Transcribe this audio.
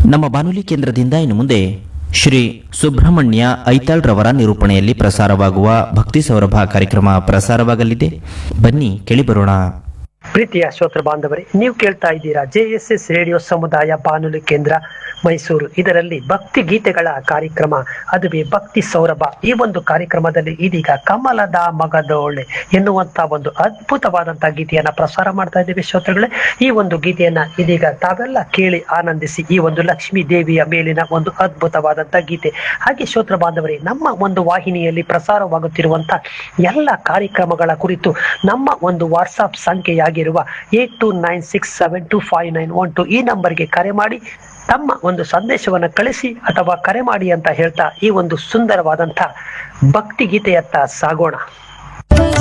ನಮ್ಮ ಬಾನುಲಿ ಕೇಂದ್ರದಿಂದ ಇನ್ನು ಮುಂದೆ ಶ್ರೀ ಸುಬ್ರಹ್ಮಣ್ಯ ಐತಾಳ್ ರವರ ನಿರೂಪಣೆಯಲ್ಲಿ ಪ್ರಸಾರವಾಗುವ ಭಕ್ತಿ ಸೌರಭ ಕಾರ್ಯಕ್ರಮ ಪ್ರಸಾರವಾಗಲಿದೆ ಬನ್ನಿ ಕೇಳಿಬರೋಣ ಪ್ರೀತಿಯ ಶ್ರೋತೃ ಬಾಂಧವರೇ ನೀವು ಕೇಳ್ತಾ ಇದ್ದೀರಾ ಜೆ ಎಸ್ ಎಸ್ ರೇಡಿಯೋ ಸಮುದಾಯ ಬಾನುಲಿ ಕೇಂದ್ರ ಮೈಸೂರು ಇದರಲ್ಲಿ ಭಕ್ತಿ ಗೀತೆಗಳ ಕಾರ್ಯಕ್ರಮ ಅದುವೇ ಭಕ್ತಿ ಸೌರಭ ಈ ಒಂದು ಕಾರ್ಯಕ್ರಮದಲ್ಲಿ ಇದೀಗ ಕಮಲದ ಮಗದೋಳೆ ಎನ್ನುವಂತ ಒಂದು ಅದ್ಭುತವಾದಂತಹ ಗೀತೆಯನ್ನ ಪ್ರಸಾರ ಮಾಡ್ತಾ ಇದ್ದೇವೆ ಶ್ರೋತೃಗಳೇ ಈ ಒಂದು ಗೀತೆಯನ್ನ ಇದೀಗ ತಾವೆಲ್ಲ ಕೇಳಿ ಆನಂದಿಸಿ ಈ ಒಂದು ಲಕ್ಷ್ಮೀ ದೇವಿಯ ಮೇಲಿನ ಒಂದು ಅದ್ಭುತವಾದಂತ ಗೀತೆ ಹಾಗೆ ಶ್ರೋತೃ ಬಾಂಧವರೇ ನಮ್ಮ ಒಂದು ವಾಹಿನಿಯಲ್ಲಿ ಪ್ರಸಾರವಾಗುತ್ತಿರುವಂತ ಎಲ್ಲ ಕಾರ್ಯಕ್ರಮಗಳ ಕುರಿತು ನಮ್ಮ ಒಂದು ವಾಟ್ಸ್ಆಪ್ ಸಂಖ್ಯೆಯಾಗಿರುವ eight two nine six seven two five nine one two ಈ ನಂಬರ್ಗೆ ಕರೆ ಮಾಡಿ ತಮ್ಮ ಒಂದು ಸಂದೇಶವನ್ನು ಕಳಿಸಿ ಅಥವಾ ಕರೆ ಮಾಡಿ ಅಂತ ಹೇಳ್ತಾ ಈ ಒಂದು ಸುಂದರವಾದಂಥ ಭಕ್ತಿ ಗೀತೆಯತ್ತ ಸಾಗೋಣ